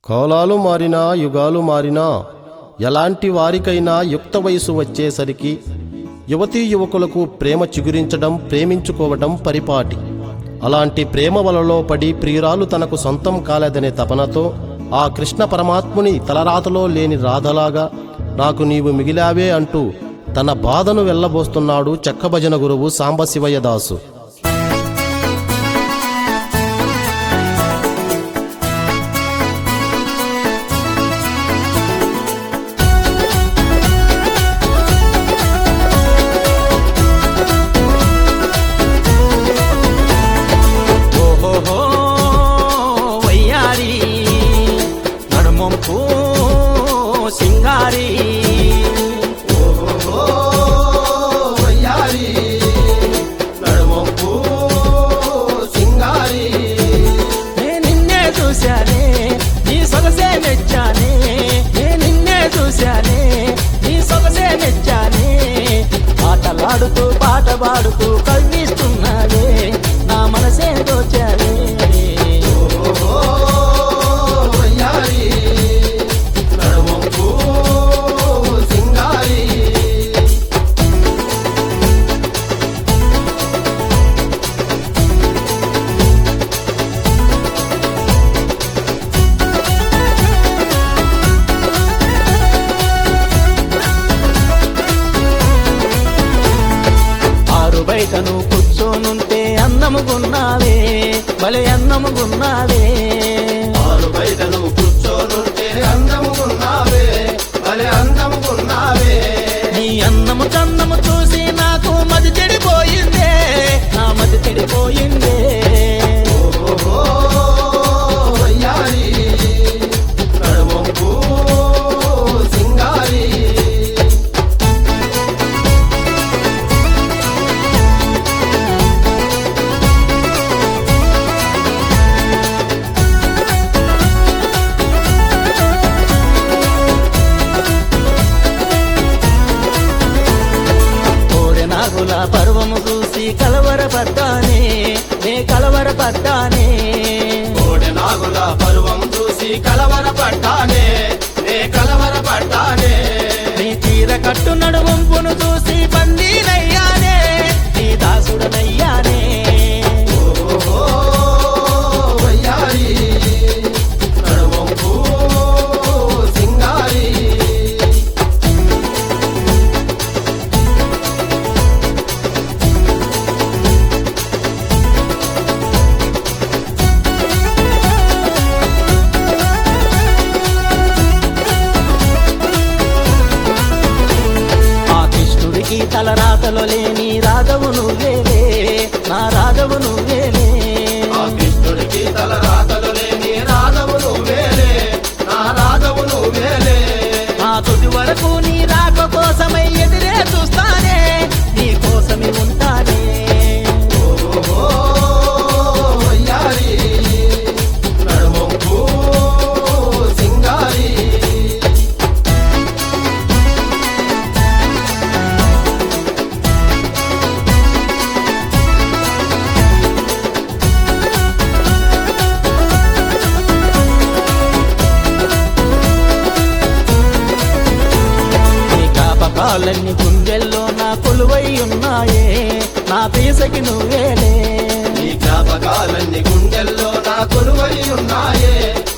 కాలాలు మారినా యుగాలు మారినా ఎలాంటి వారికైనా యుక్త వయసు వచ్చేసరికి యువతీ యువకులకు ప్రేమ చిగురించడం ప్రేమించుకోవడం పరిపాటి అలాంటి ప్రేమ వలలో పడి ప్రియురాలు తనకు సొంతం కాలేదనే తపనతో ఆ కృష్ణ పరమాత్ముని తలరాతలో లేని రాధలాగా నాకు నీవు మిగిలావే అంటూ తన బాధను వెళ్ళబోస్తున్నాడు చెక్కభజన గురువు సాంబశివయ్య దాసు ఓహోహో వయ్యారి నడుమొంపు సింగారి నే నిన్నే చూశానే నీ సొగసే మెచ్చానే నే నిన్నే చూశానే నీ సొగసే మెచ్చానే ఆటలాడుతూ పాట పాడుతూ కవ్విస్తున్నావే నా మనసే దోచావే ఆరు బయటను కూర్చోనుంటే అన్నముగున్నావే భలే అన్నముగున్నావే ఆరు బయటను కూర్చోనుంటే అందముకున్నావే భలే అందముకున్నావే నీ అన్నము చన్నము చూసి నాకు మది చెడిపోయిందే నా మది చెడిపోయిందే ఓహో వయ్యారి నడుమొంపు సింగారి కోరె నాగుల పర్వము చూసి కలవరపడ్డానే నే కలవరపడ్డానే కోడె నాగుల పర్వం చూసి కలవర పడ్డానే నే కలవర పడ్డానే నీ తీర కట్టు నడువంపును చూసి బందీనయ్యానే నీ దాసుడనయ్యానే ఓహో వయ్యారి నడుమొంపు సింగారి ఆ కృష్ణుడికి తలరాతలో లేని రాధవు నువ్వేలే నా రాధవు నువ్వేలే ఆ కృష్ణుడికి తల రాతలు లేని రాధవు నువ్వేలే నా రాధవు నువ్వేలే నా తుది వరకు నీ రాక కోసమై ఎదురే చూస్తానే నీ కోసమే ఉంటానే ఓహో వయ్యారి నడుమొంపు సింగారి నీ జ్ఞాపకాలన్నీ గుండెల్లో నా కొలువై ఉన్నాయే నా పీసకి నువ్వేలే నీ జ్ఞాపకాలన్నీ గుండెల్లో నా కొలువై ఉన్నాయే